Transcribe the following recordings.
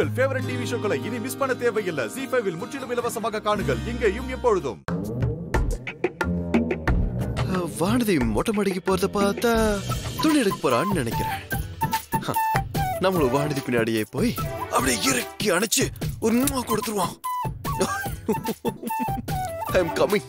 உங்கள் favourite TV ஷோக்களை இனி miss பண்ண தேவையில்லை ஜி ஃபைவில் முற்றிலும் இலவசமாக காணுங்கள் இங்கேயும் எப்பொழுதும் வானதி மொட்டை மாடிக்கு போறத பார்த்தா துணி எடுக்க போறான்னு நினைக்கிறேன் ஹ, நம்மளும் வானதி பின்னாடியே போய் அப்படியே இறக்கி அணைச்சு ஒரு மும்மா கொடுத்துருவான் ஐ எம் கமிங்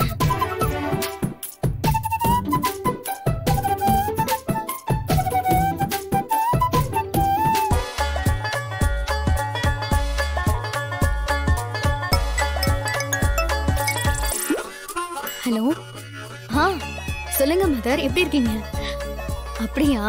ஹலோ ஆ சொல்லுங்க மதர் எப்படி இருக்கீங்க அப்படியா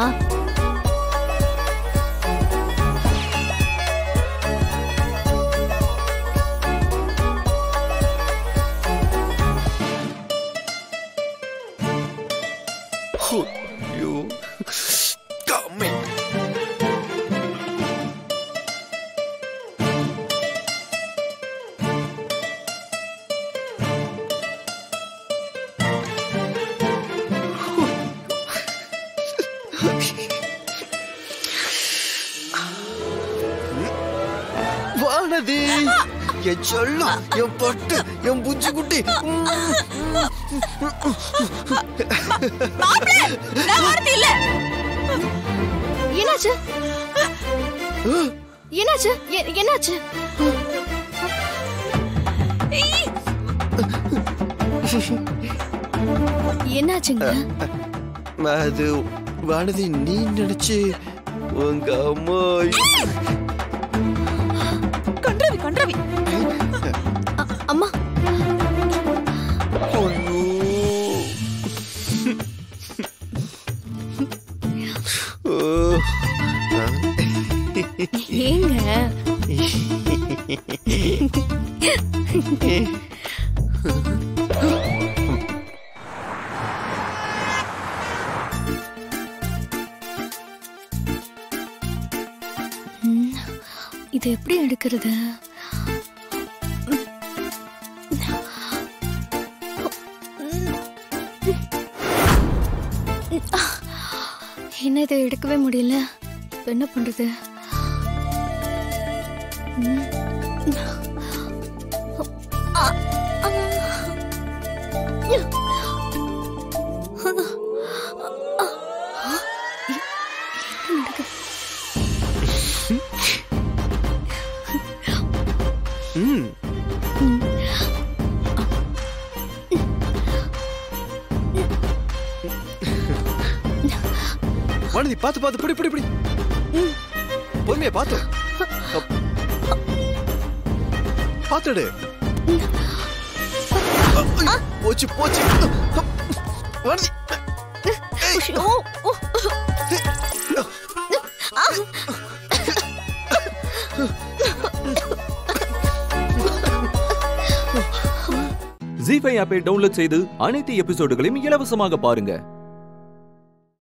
ஐயோ கமிங் வானதி என் சொல்லம் என் பட்டு என் புஞ்சு குட்டி என்னாச்சு என்னாச்சு எ- என்னாச்சு என்னாச்சுங்க அது வானதி நீ நினைச்சு உங்க அம்மா கன்றாவி கன்றாவி அ- அம்மா ஐயோ ஓ. ஏங்க ம், இது எப்படி எடுக்கிறது என்ன இதை எடுக்கவே முடியல இப்ப என்ன பண்றது ம். ஆ, ஆ. என்ன நடக்குது ம் வானதி பாத்து பாத்து பிடி பிடி பிடி பொறுமையா பாத்து அப். பாத்துடு ஐயோ, போச்சு போச்சு வானதி ஐயோ, ஓ. ஜி ஃபைவ் ஆப்பை டவுன்லோட் செய்து அனைத்து எபிசோடுகளையும் இலவசமாக பாருங்க